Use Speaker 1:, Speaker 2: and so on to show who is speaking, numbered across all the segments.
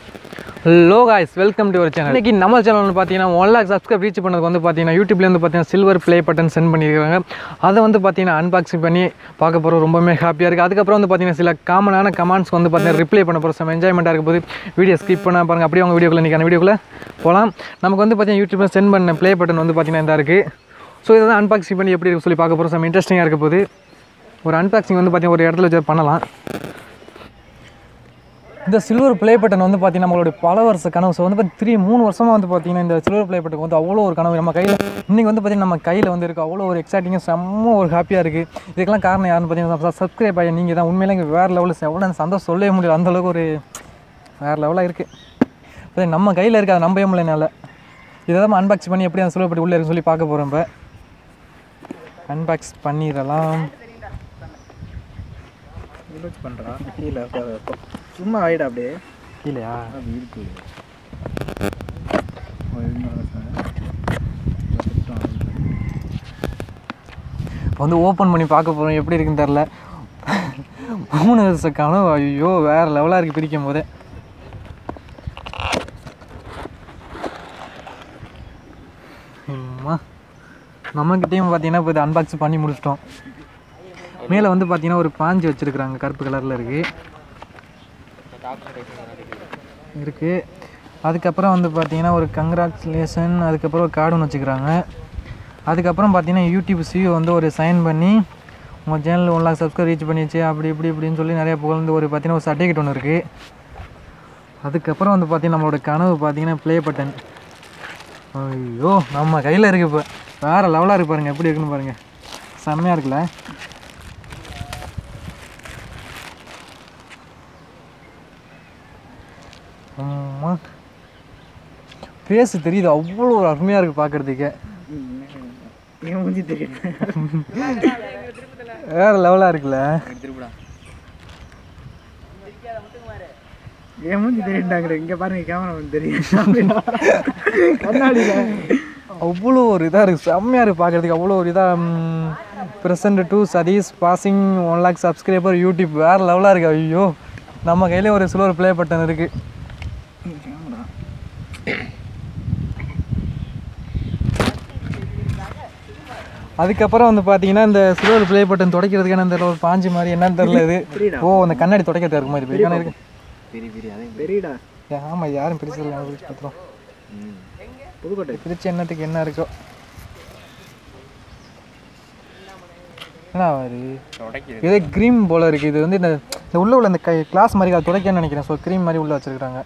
Speaker 1: Hello guys welcome to ஒரு channel இன்னைக்கு நம்ம சேனல் வந்து பார்த்தீங்கன்னா ஒன் லேக் சப்ஸ்கிரைப் ரீச் பண்ணதுக்கு வந்து பார்த்தீங்கன்னா யூடியூப்ல வந்து பார்த்தீங்கன்னா சில்வர் ப்ளே பட்டன் சென்ட் பண்ணியிருக்காங்க அதை வந்து பார்த்தீங்கன்னா அன்பாக்சிங் பண்ணி பார்க்க போகிறோம் ரொம்பவே ஹாப்பியாக இருக்குது அதுக்கப்புறம் வந்து பார்த்தீங்கன்னா சில காமனான கமெண்ட்ஸ் வந்து பார்த்தீங்கன்னா ரிப்ளை பண்ண போகிற செம்ம என்ஜாய்மெண்ட்டாக இருக்க போது வீடியோ ஸ்கிப் பண்ண பாருங்க அப்படியே அவங்க வீடியோக்குள்ள இன்றைக்கான வீடியோக்குள்ள போகலாம் நமக்கு வந்து பார்த்தீங்கன்னா யூடியூப்ல சென்ட் பண்ண ப்ளே பட்டன் வந்து பார்த்தீங்கன்னா இந்த இருக்குது ஸோ இதை தான் அன்பாக்சிங் பண்ணி எப்படி இருக்கு சொல்லி பார்க்க போகிறோம் செம்ம இன்ட்ரெஸ்டிங்காக இருக்க போது ஒரு அன்பாக்சிங் வந்து பார்த்தீங்கன்னா ஒரு இடத்துல வச்சு பண்ணலாம் இந்த சில்வர் ப்ளே பட்டன் வந்து பார்த்தீங்கன்னா நம்மளுடைய பல வருஷ கனவு ஸோ வந்து த்ரீ மூணு வருஷமாக வந்து பார்த்தீங்கன்னா இந்த சில்வர் ப்ளே பட்டன் வந்து அவ்வளோ ஒரு கனவு நம்ம கையில் இன்றைக்கி வந்து பார்த்தீங்கன்னா நம்ம கையில் வந்து இருக்குது அவ்வளோ ஒரு எக்ஸைட்டிங்காக செம்ம ஒரு ஹாப்பியாக இருக்குது இதுக்கெல்லாம் காரணம் யாருன்னு பார்த்தீங்கன்னா சப்ஸ்கிரைப் ஆகி நீங்கள் தான் உண்மையிலே இங்கே வேறு லெவலில் எவ்வளோ சந்தோஷம் சொல்லவே முடியல அந்த அளவுக்கு ஒரு வேறு லெவலாக இருக்குது நம்ம கையில் இருக்குது அதை நம்பவே முடியல என்னால் இதை தான் அன்பாக்ஸ் பண்ணி எப்படி அந்த சில்வர் பட்டி உள்ளே இருக்குன்னு சொல்லி பார்க்க போகிறோம் இப்போ அன்பாக்ஸ் பண்ணிடலாம்
Speaker 2: ரிலோட் பண்ணுறா கீழே சும்மா ஆயிடா அப்படியே
Speaker 1: கீழேயா
Speaker 2: அப்படி இருக்கு
Speaker 1: இப்போ வந்து ஓப்பன் பண்ணி பார்க்க போகிறோம் எப்படி இருக்குன்னு தெரில மூணு வருஷ கனவு ஐயோ வேறு லெவலாக இருக்குது பிரிக்கும் போதே அம்மா. நம்மக்கிட்டேயும் பார்த்தீங்கன்னா இப்போ இதை அன்பாக்ஸ் பண்ணி முடிச்சிட்டோம் மேலே வந்து பார்த்தீங்கன்னா ஒரு பாஞ்சு வச்சுருக்குறாங்க கருப்பு கலரில் இருக்குது இருக்குது அதுக்கப்புறம் வந்து பார்த்தீங்கன்னா ஒரு கங்க்ராச்சுலேஷன் அதுக்கப்புறம் ஒரு கார்டு ஒன்று வச்சுக்கிறாங்க அதுக்கப்புறம் பார்த்தீங்கன்னா யூடியூப் சிஓ வந்து ஒரு சைன் பண்ணி உங்கள் channel one lakh subscribe reach பண்ணிச்சு அப்படி இப்படி இப்படின்னு சொல்லி நிறைய புகழ்ந்து ஒரு பார்த்தீங்கன்னா ஒரு சர்டிஃபிகேட் ஒன்று இருக்குது அதுக்கப்புறம் வந்து பார்த்தீங்கன்னா நம்மளோட கனவு பார்த்தீங்கன்னா ப்ளே பட்டன் ஐயோ நம்ம கையில் இருக்குது இப்போ வேறு லெவலாக இருக்கு பாருங்கள் எப்படி இருக்குன்னு பாருங்கள் செம்மையாக இருக்குல்ல ஆமா ஃபேஸ் தெரியுது அவ்வளோ ஒரு அருமையாக இருக்குது பார்க்குறதுக்கே
Speaker 2: ஏன் மூஞ்சி தெரியல
Speaker 1: வேறு லெவலாக இருக்குல்ல
Speaker 2: திருப்பிடா ஏன் மூஞ்சி தெரியண்டாங்கிற இங்கே பாருங்க கேமரா வந்து தெரியும் கண்ணாடியில்
Speaker 1: அவ்வளோ ஒரு இதாக இருக்குது செம்மையாக இருக்குது பார்க்குறதுக்கு அவ்வளோ ஒரு இதாக present to Sathish passing one lakh subscriber YouTube வேறு லெவலாக இருக்குது ஐயோ நம்ம கையிலே ஒரு சில்வர் ப்ளே பட்டன் இருக்குது
Speaker 2: கேமரா
Speaker 1: அதுக்கப்புறம் வந்து பார்த்தீங்கன்னா இந்த சில்வர் ப்ளே பட்டன் துடைக்கிறதுக்கான இந்த ஒரு பாஞ்சு மாதிரி என்னன்னு தெரியல இது
Speaker 2: புரியுதா
Speaker 1: ஓ அந்த கண்ணாடி துடைக்கிறது இருக்கு மாதிரி பெரிய இருக்கு
Speaker 2: பெரிய பெரிய அதே பெரியடா
Speaker 1: ஆமாம் யாரும் பிரிச்சதில்லை பிரிச்சு பார்த்துருவோம்
Speaker 2: புதுக்கோட்டை
Speaker 1: பிரிச்சு என்னத்துக்கு என்ன இருக்கோ என்ன ஆவாரு இதே க்ரீம் போல இருக்குது இது வந்து இந்த இந்த உள்ள உள்ள இந்த கை கிளாஸ் மாதிரி அதை துடைக்கன்னு நினைக்கிறேன் ஸோ க்ரீம் மாதிரி உள்ள வச்சிருக்காங்க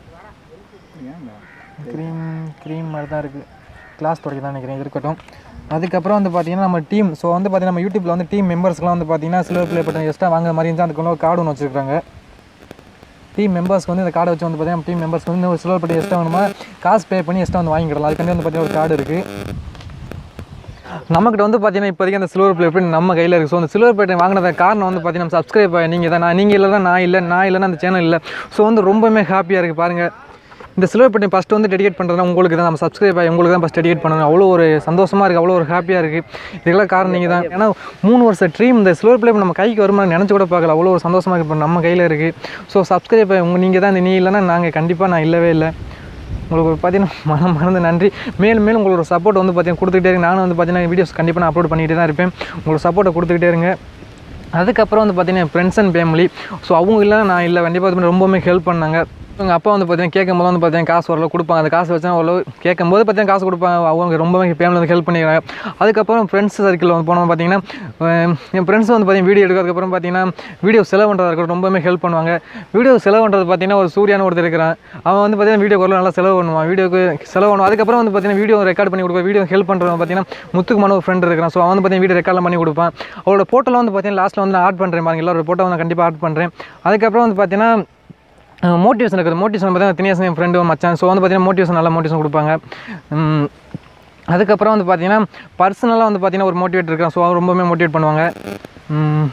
Speaker 2: ஏன்டா
Speaker 1: க்ரீம் க்ரீம் மாதிரி தான் இருக்குது கிளாஸ் துடைக்க தான் நினைக்கிறேன் இது இருக்கட்டும் அதுக்கப்புறம் வந்து பார்த்தீங்கன்னா நம்ம டீம் ஸோ வந்து பார்த்தீங்கன்னா நம்ம யூடியூப்பில் வந்து டீம் மெம்பர்ஸ்க்குலாம் வந்து பார்த்தீங்கன்னா சில்வர் ப்ளே பட்டன் எக்ஸ்ட்ரா வாங்க மாதிரி இருந்தால் அதுக்குள்ள ஒரு கார்டு ஒன்று வச்சுருக்காங்க டீம் மெம்பர்ஸ்க்கு வந்து இந்த கார்டை வச்சு வந்து பார்த்தீங்கன்னா டீம் மெம்பர்ஸ்க்கு வந்து ஒரு சில்வர் பட்டி எக்ஸ்ட்ரா வேணுமா காசு பே பண்ணி எக்ஸ்ட்ரா வந்து வாங்கிக்கிடலாம் அதுக்காண்டி வந்து பார்த்தீங்கன்னா ஒரு கார்டு இருக்குது நம்மக்கிட்ட வந்து பார்த்தீங்கன்னா இப்போதைக்கு அந்த சில்வர் பிளே எப்படி நம்ம கையில் இருக்குது ஸோ அந்த சில்வர் பிளேட் வாங்கினது காரணம் வந்து பார்த்தீங்கன்னா சப்ஸ்கிரைப் நீங்கள் தான் நான் நீங்கள் இல்லைனா நான் இல்லை நான் இல்லைன்னா அந்த சேனல் இல்லை ஸோ வந்து ரொம்பவுமே ஹாப்பியாக இருக்குது பாருங்கள் இந்த சில்வர் பட்டை ஃபஸ்ட்டு வந்து டெடிகேட் பண்ணுறதுனா உங்களுக்கு தான் நம்ம சப்ஸ்கிரைப் ஆகி உங்களுக்கு தான் ஃபஸ்ட் டெடிகேட் பண்ணணும் அவ்வளோ ஒரு சந்தோஷமாக இருக்குது அவ்வளோ ஒரு ஹாப்பியாக இருக்குது இதுக்கெல்லாம் காரணம் நீங்கள் தான் ஏன்னா மூணு வருஷம் ட்ரீம் இந்த சில்வர் பிளே நம்ம கைக்கு வருமா நினச்சி கூட பார்க்கல அவ்வளோ ஒரு சந்தோஷமாக இருக்குது இப்போ நம்ம கையில் இருக்குது ஸோ சப்ஸ்கிரைப் உங்கள் நீங்கள் தான் இந்த நீ இல்லைன்னா நாங்கள் கண்டிப்பாக நான் இல்லவே இல்லை உங்களுக்கு ஒரு பார்த்தீங்கன்னா மனம் மறந்து நன்றி மேலும் மேலும் உங்களுக்கு ஒரு சப்போர்ட் வந்து பார்த்தீங்கன்னா கொடுத்துக்கிட்டே இருங்க நானும் வந்து பார்த்தீங்கன்னா வீடியோஸ் கண்டிப்பாக நான் அப்லோட் பண்ணிகிட்டே தான் இருப்பேன் உங்களுக்கு சப்போர்ட்டை கொடுத்துக்கிட்டே இருங்க அதுக்கப்புறம் வந்து பார்த்தீங்கன்னா ஃப்ரெண்ட்ஸ் அண்ட் ஃபேமிலி ஸோ அவங்க இல்லை நான் இல்லை கண்டிப்பாக வந்து ரொம்பவுமே ஹெல்ப் பண்ணாங்க எங்கள் அப்பா வந்து பார்த்தீங்கன்னா கேட்கும் போது வந்து பார்த்தீங்கன்னா காசு ஓரளவு கொடுப்பாங்க அந்த காசு வச்சா ஓரளவு கேட்கும் போது பார்த்தீங்கன்னா காசு கொடுப்பாங்க அவங்க ரொம்பவே ஃபேமிலி வந்து ஹெல்ப் பண்ணிக்கிறாங்க அதுக்கப்புறம் ஃப்ரெண்ட்ஸ் சர்க்கிள் வந்து போனோம் பார்த்தீங்கன்னா அஹ் என் ஃப்ரெண்ட்ஸ் வந்து பார்த்தீங்கன்னா வீடியோ எடுக்கிறதுக்கப்புறம் பார்த்தீங்கன்னா வீடியோ செலவு பண்ணுறதா இருக்கட்டும் ரொம்பவே ஹெல்ப் பண்ணுவாங்க வீடியோ செலவு பண்ணுறது பார்த்தீங்கன்னா ஒரு சூர்யான்னு ஒருத்தர் இருக்கிறான் அவன் வந்து பார்த்தீங்கன்னா வீடியோ ஓரளவு நல்லா செலவு பண்ணுவான் வீடியோக்கு செலவு பண்ணுவான் அதுக்கப்புறம் வந்து பார்த்தீங்கன்னா வீடியோ ரெக்கார்ட் பண்ணி கொடுப்பேன் வீடியோ ஹெல்ப் பண்ணுறவங்க பார்த்தீங்கன்னா முத்துக்குமான ஒரு ஃப்ரெண்ட் இருக்கிறான் ஸோ அவன் வந்து பார்த்தீங்கன்னா வீடியோ ரெக்கார்ட்லாம் பண்ணி கொடுப்பான் அவரோட போட்டோலாம் வந்து பார்த்தீங்கன்னா லாஸ்ட்டில் வந்து நான் ஆட் பண்ணுறேன் பாருங்க எல்லாரோட போட்டோ வந்து கண்டிப்பாக ஆட் பண்ணுறேன் அதுக்கப்புறம் வந்து பார்த்தீங்கன்னா மோட்டிவேஷன் இருக்குது மோட்டிவேஷன் பார்த்தீங்கன்னா தினேசன் என் ஃப்ரெண்டு மச்சான் ஸோ வந்து பார்த்தீங்கன்னா மோட்டிவேஷன் நல்லா மோட்டிவேஷன் கொடுப்பாங்க உம், அதுக்கப்புறம் வந்து பார்த்தீங்கன்னா பர்சனலாக வந்து பார்த்தீங்கன்னா ஒரு மோட்டிவேட் இருக்கான் ஸோ அவர் ரொம்பவுமே மோட்டிவேட் பண்ணுவாங்க உம்,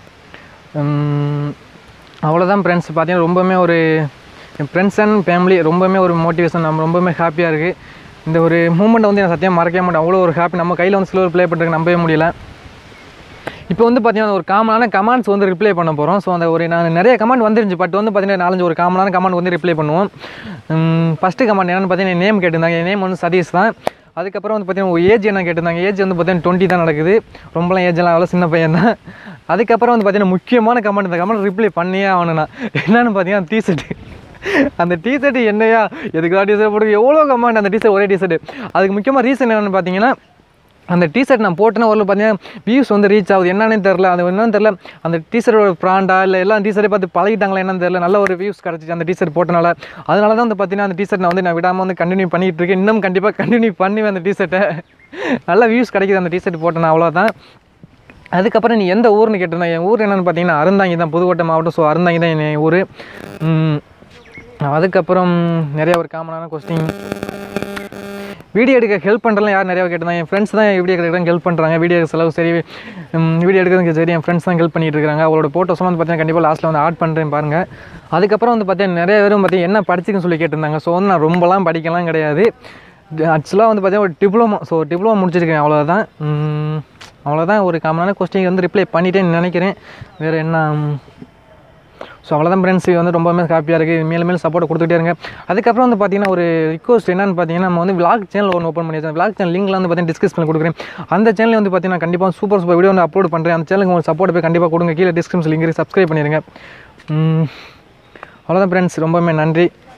Speaker 1: உம், அவ்வளோதான் ஃப்ரெண்ட்ஸ் பார்த்தீங்கன்னா ரொம்பவுமே ஒரு என் ஃப்ரெண்ட்ஸ் அண்ட் ஃபேமிலி ரொம்பவுமே ஒரு மோட்டிவேஷன் நம்ம ரொம்பவுமே ஹாப்பியாக இருக்குது இந்த ஒரு மூமெண்ட்டை வந்து நான் சத்தியம் மறக்கவே மாட்டேன் அவ்வளோ ஒரு ஹாப்பி நம்ம கையில் வந்து சில ஒரு ப்ளே பண்ணுறதுக்கு நம்பவே முடியல இப்போ வந்து பார்த்தீங்கன்னா ஒரு காமனான கமெண்ட்ஸ் வந்து ரிப்ளை பண்ண போகிறோம் ஸோ அந்த ஒரு நான் நிறைய கமெண்ட் வந்துருந்துச்சு பட் வந்து பார்த்தீங்கன்னா நாலஞ்சு ஒரு காமனான கமெண்ட் வந்து ரிப்ளை பண்ணுவோம் ஃபஸ்ட்டு கமெண்ட் என்னென்னு பார்த்தீங்கன்னா நேம் கேட்டிருந்தாங்க என் நேம் வந்து சதீஷ் தான் அதுக்கப்புறம் வந்து பார்த்தீங்கன்னா ஏஜ் என்ன கேட்டிருந்தாங்க ஏஜ் வந்து பார்த்தீங்கன்னா டுவெண்ட்டி தான் நடக்குது ரொம்பலாம் ஏஜ்லாம் அவ்வளோ சின்ன பையன் தான் அதுக்கப்புறம் வந்து பார்த்தீங்கன்னா முக்கியமான கமெண்ட் இந்த கமெண்ட் ரிப்ளை பண்ணியே ஆகணும் நான் என்னென்னு பார்த்தீங்கன்னா டிஷர்ட்டு அந்த டிஷர்ட் என்னையா எதுக்காக டிஷர்ட் போட்டு எவ்வளோ கமெண்ட் அந்த டிஷர்ட் ஒரே டிஷர்ட் அதுக்கு முக்கியமாக ரீசன் என்னென்னு பார்த்தீங்கன்னா அந்த டிஷர்ட் நான் போட்டேன்னா ஒரு பார்த்தீங்கன்னா வியூஸ் வந்து ரீச் ஆகுது என்னன்னே தெரில அது என்னன்னு தெரில அந்த டிஷர்ட்டோட ப்ராண்டா இல்லை எல்லாம் டிஷர்ட்டை பார்த்து பழகிட்டாங்களா என்னன்னு தெரில நல்ல ஒரு வியூஸ் கிடச்சிச்சு அந்த டிஷர்ட் போட்டனால அதனால தான் வந்து பார்த்தீங்கன்னா அந்த டிஷர்ட் நான் வந்து நான் விடாமல் வந்து கண்டினியூ பண்ணிகிட்டு இருக்கேன் இன்னும் கண்டிப்பாக கண்டினியூ பண்ணுவேன் அந்த டிஷர்ட்டை நல்ல வியூஸ் கிடைக்குது அந்த டிஷர்ட் போட்டேன்னா அவ்வளோதான் அதுக்கப்புறம் நீ எந்த ஊர்னு கேட்டிருந்தா என் ஊர் என்னென்னு பார்த்தீங்கன்னா அறந்தாங்கி தான் புதுக்கோட்டை மாவட்டம் ஸோ அறந்தாங்கி தான் என் ஊர் ம், அதுக்கப்புறம் நிறைய ஒரு காமனான கொஸ்டின் வீடியோ எடுக்க ஹெல்ப் பண்ணுறலாம் யார் நிறையா கேட்டிருந்தாங்க என் ஃப்ரெண்ட்ஸ் தான் வீடியோ எடுக்கிறதுக்கு ஹெல்ப் பண்ணுறாங்க வீடியோ செலவு சரி வீடியோ எடுக்கிறதுக்கு சரி என் ஃப்ரெண்ட்ஸ் தான் ஹெல்ப் பண்ணிட்டு இருக்காங்க அவளோட ஃபோட்டோஸ்லாம் வந்து பார்த்தீங்கன்னா கண்டிப்பாக லாஸ்ட்டில் வந்து ஆட் பண்ணுறேன் பாருங்கள் அதுக்கப்புறம் வந்து பார்த்தீங்கன்னா நிறைய பேரும் பார்த்தீங்கன்னா என்ன படிச்சுன்னு சொல்லி கேட்டிருந்தாங்க ஸோ வந்து நான் ரொம்பலாம் படிக்கலாம் கிடையாது ஆக்சுவலாக வந்து பார்த்தீங்கன்னா ஒரு டிப்ளமோ ஸோ டிப்ளமோ முடிச்சிருக்கேன் அவ்வளோதான் உம், அவ்வளோதான் ஒரு காமனான கொஸ்டின் வந்து ரிப்ளை பண்ணிட்டேன்னு நினைக்கிறேன் வேறு என்ன உம், ஸோ அவ்வளோதான் ஃப்ரெண்ட்ஸ் இது வந்து ரொம்பவே ஹாப்பியாக இருக்குது மேலும் மேலும் சப்போர்ட் கொடுத்துட்டே இருங்க அதுக்கப்புறம் வந்து பார்த்தீங்கன்னா ஒரு ரிக்வஸ்ட் என்னன்னு பார்த்தீங்கன்னா நம்ம வந்து vlog சேனல் ஒன்று ஓப்பன் பண்ணி vlog சேனல் லிங்க்லாம் வந்து பார்த்தீங்கன்னா டிஸ்கிரிப்ஷனில் கொடுக்குறேன் அந்த சேனல் வந்து பார்த்தீங்கன்னா கண்டிப்பாக சூப்பர் சூப்பர் வீடியோ வந்து அப்லோட் பண்ணுறேன் அந்த சேனலுக்கு உங்களுக்கு சப்போர்ட் போய் கண்டிப்பாக கொடுங்க கீழே டிஸ்கிரிப்ஷன் லிங்க் சப்ஸ்கிரைப் பண்ணிடுங்க உம், அவ்வளோதான் ஃப்ரெண்ட்ஸ் ரொம்பவே நன்றி